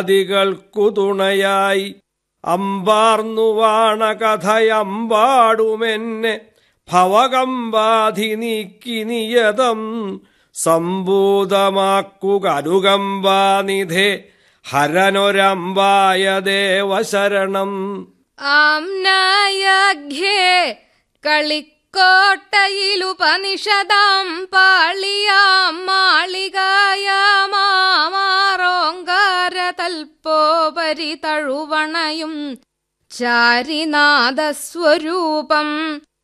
ദികൾക്കു തുണയായി അമ്പാർന്നു വാണ കഥയമ്പാടുമെന്നെ ഭവകമ്പാധി നീക്കി നിയതം സംഭൂതമാക്കുകരുകമ്പാനിധേ ഹരനൊരമ്പായ ദേവശരണം ആംനായഘ്യേ കളിക്കോട്ടയിലുപനിഷദാം പാളിയാം മാളികായാമാറോങ്കാര തൽപ്പോപരി തഴുവണയും ചാരിനാദസ്വരൂപം